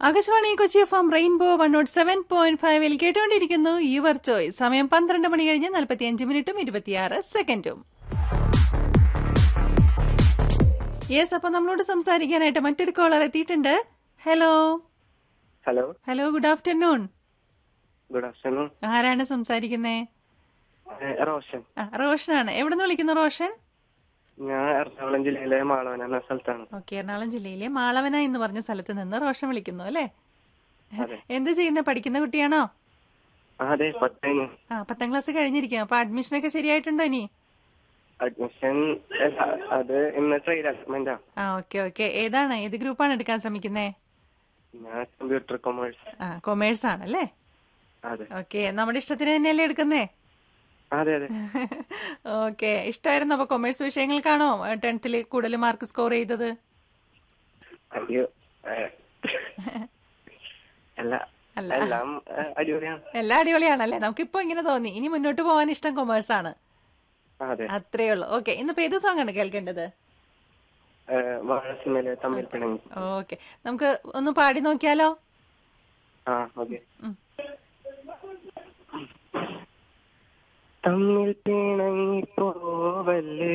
Akashvani Kochi F M rainbow one naught seven point ഫൈവിൽ കേട്ടുകൊണ്ടിരിക്കുന്നു your choice സമയം പന്ത്രണ്ട് മണി കഴിഞ്ഞ് നാൽപ്പത്തിയഞ്ച് മിനിറ്റും ഇരുപത്തിയാറ് സെക്കൻഡും യെസ് അപ്പൊ നമ്മളോട് സംസാരിക്കാനായിട്ട് മറ്റൊരു കോളർ എത്തിയിട്ടുണ്ട് hello hello hello good afternoon good afternoon ആരാണ് സംസാരിക്കുന്നേ റോഷൻ ആ റോഷനാണ് എവിടെ നിന്ന് വിളിക്കുന്നു റോഷൻ ഞാൻ എറണാകുളം ജില്ലയിലെ മാളവൻ എന്ന സ്ഥലത്താണ് ഓക്കെ എറണാകുളം ജില്ലയിലെ മാളവന എന്ന് പറഞ്ഞ സ്ഥലത്ത് നിന്ന് റോഷൻ വിളിക്കുന്നു അല്ലേ അതെ എന്ത് ചെയ്യുന്ന പഠിക്കുന്ന കുട്ടിയാണോ ആ, അതെ പത്തേന് ആ പത്താം ക്ലാസ് കഴിഞ്ഞിരിക്കും അപ്പൊ അഡ്മിഷനൊക്കെ ശരിയായിട്ടുണ്ടോ ഇനി അഡ്മിഷൻ അത് ഇന്ന് ട്രയൽ അലോട്ട്മെന്റാ ആ ഓക്കെ ഓക്കെ ഏതാണ് ഏത് ഗ്രൂപ്പാണ് എടുക്കാൻ ശ്രമിക്കുന്നേ ഞാൻ കമ്പ്യൂട്ടർ കൊമേഴ്സ് ആ കൊമേഴ്സ് ആണല്ലേ അതെ ഓക്കെ നമ്മുടെ ഇഷ്ടത്തിന് തന്നെയല്ലേ എടുക്കുന്നേ അതെ അതെ ഓക്കെ ഇഷ്ടമായിരുന്നു അപ്പൊ കൊമേഴ്സ് വിഷയങ്ങൾക്കാണോ ടെൻത്തിൽ കൂടുതൽ മാർക്ക് സ്കോർ ചെയ്തത് അയ്യോ ഏ, അല്ല അല്ല. എല്ലാം ഏ, അടിപൊളിയാണ് എല്ലാം അടിപൊളിയാണല്ലേ നമുക്കിപ്പോ ഇങ്ങനെ തോന്നി ഇനി മുന്നോട്ട് പോകാൻ ഇഷ്ടം കൊമേഴ്സ് ആണ് അതെ അത്രേ ഉള്ളൂ ഓക്കെ ഇന്നിപ്പോ ഏത് സോങ് ആണ് കേൾക്കേണ്ടത് ഏ, വാഴ സിനിമയിലെ തമ്മിൽ പിണങ്ങി ഓക്കെ നമുക്ക് ഒന്ന് പാടി നോക്കിയാലോ ആ ഓക്കെ ഉം. തമ്മിൽ പിണങ്ങി പോവല്ലേ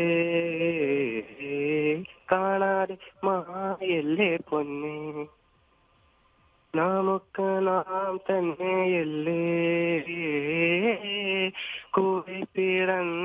കാണാതെ മായല്ലേ പൊന്നെ നമുക്ക് നാം തന്നെയല്ലേ കൂടി പിറന്ന